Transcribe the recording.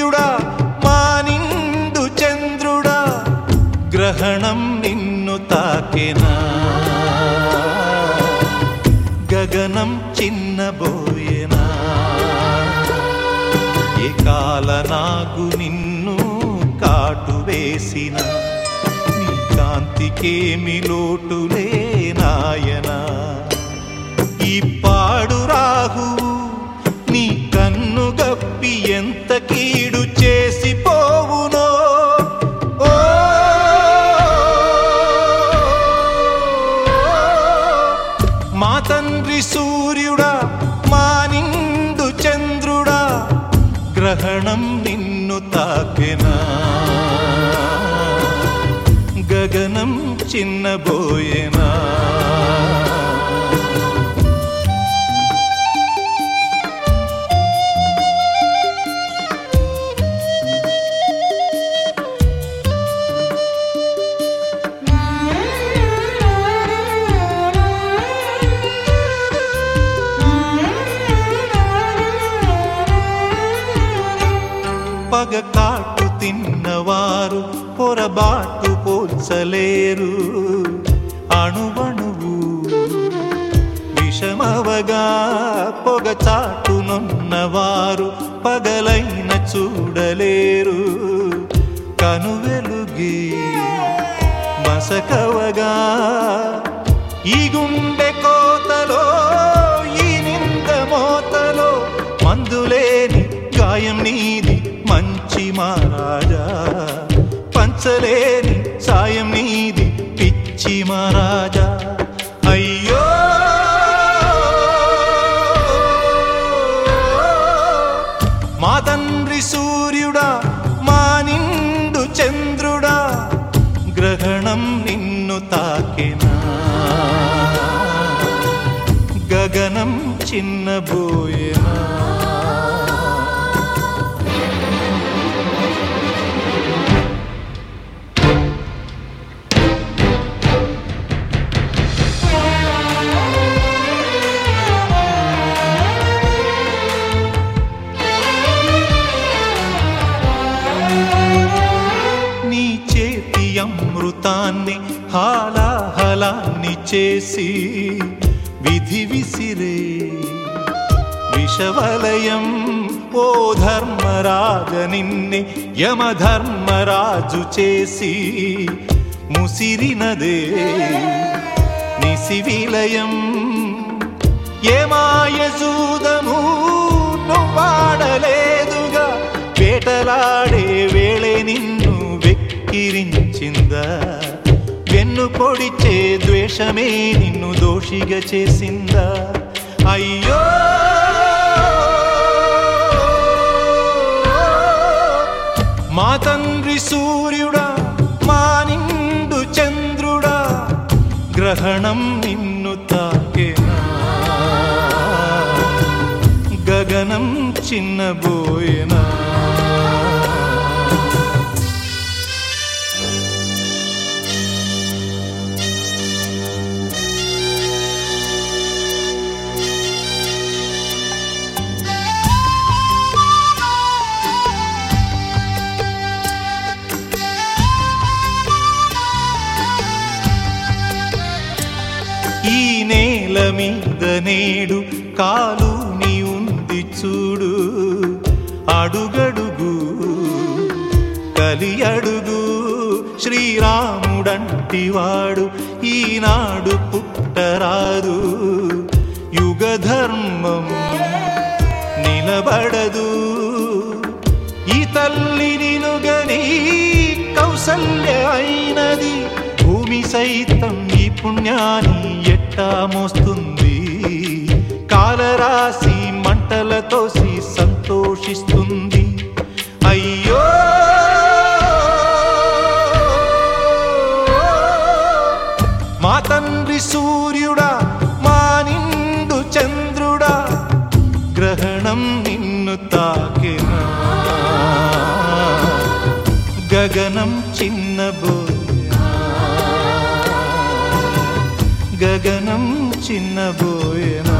సూర్యుడా మా నిండు చంద్రుడా గ్రహణం నిన్ను తాకెనా గగనం చిన్నబోయేనా ఏ కాల నాగు నిన్ను కాటు వేసిన నీ కాంతికేమి లోటులే నాయనా ఈ పాడు రాహువు నీ కన్ను గప్పి ఎంత కీడు చేసి పోవునో ఓ మా తండ్రి సూర్యుడా మా నిండు చంద్రుడా గ్రహణం నిన్ను తాకెనా గగనం చిన్నబోయేనా పగ కాటు తిన్నవారు పొరబాటు పోల్చలేరు అణువణువు విషమవగా పొగ చాటునున్నవారు పగలైన చూడలేరు కనువెలుగే మసకవగా ఈ గుండె కోతలో ఈ నింద మోతలో మందులేని గాయం నీది మంచి మహారాజా పంచలేని సాయం నీది పిచ్చి మహారాజా అయ్యో మా తండ్రి సూర్యుడా మా నిండు చంద్రుడా గ్రహణం నిన్ను తాకెనా గగనం చిన్నబోయేనా నీ చేతి అమృతాన్ని హాలాహలాన్ని చేసి విధి విసిరే విషవలయం ఓ ధర్మరాజ నిన్నే యమధర్మరాజు చేసి ముసిరినదే నిసివిలయం ఏమాయజూదము నువ్వాడలేదుగా వేటలాడే వేళే నిన్ను వెక్కిరించిందా వెన్ను పొడిచే ద్వేషమే నిన్ను దోషిగా చేసిందా అయ్యో మా తండ్రి సూర్యుడా మా నిండు చంద్రుడా గ్రహణం నిన్ను తాకేనా గగనం చిన్నబోయేనా ఈ నేల మీద నేడు కాలుని ఉంది చూడు అడుగడుగు కలి అడుగు శ్రీరాముడంటివాడు ఈనాడు పుట్టరాదు యుగ ధర్మం నిలబడదు ఈ తల్లి నిలుగని కౌసల్య అయినది భూమి సైతం ఈ పుణ్యాన్ని ఎట్టా మోస్తుంది కాలరాశి మంటలతో సంతోషిస్తుంది అయ్యో మా తండ్రి సూర్యుడా మా నిండు చంద్రుడా గ్రహణం నిన్ను తాకినా గగనం చిన్నబోయా గగనం చిన్నబోయేనా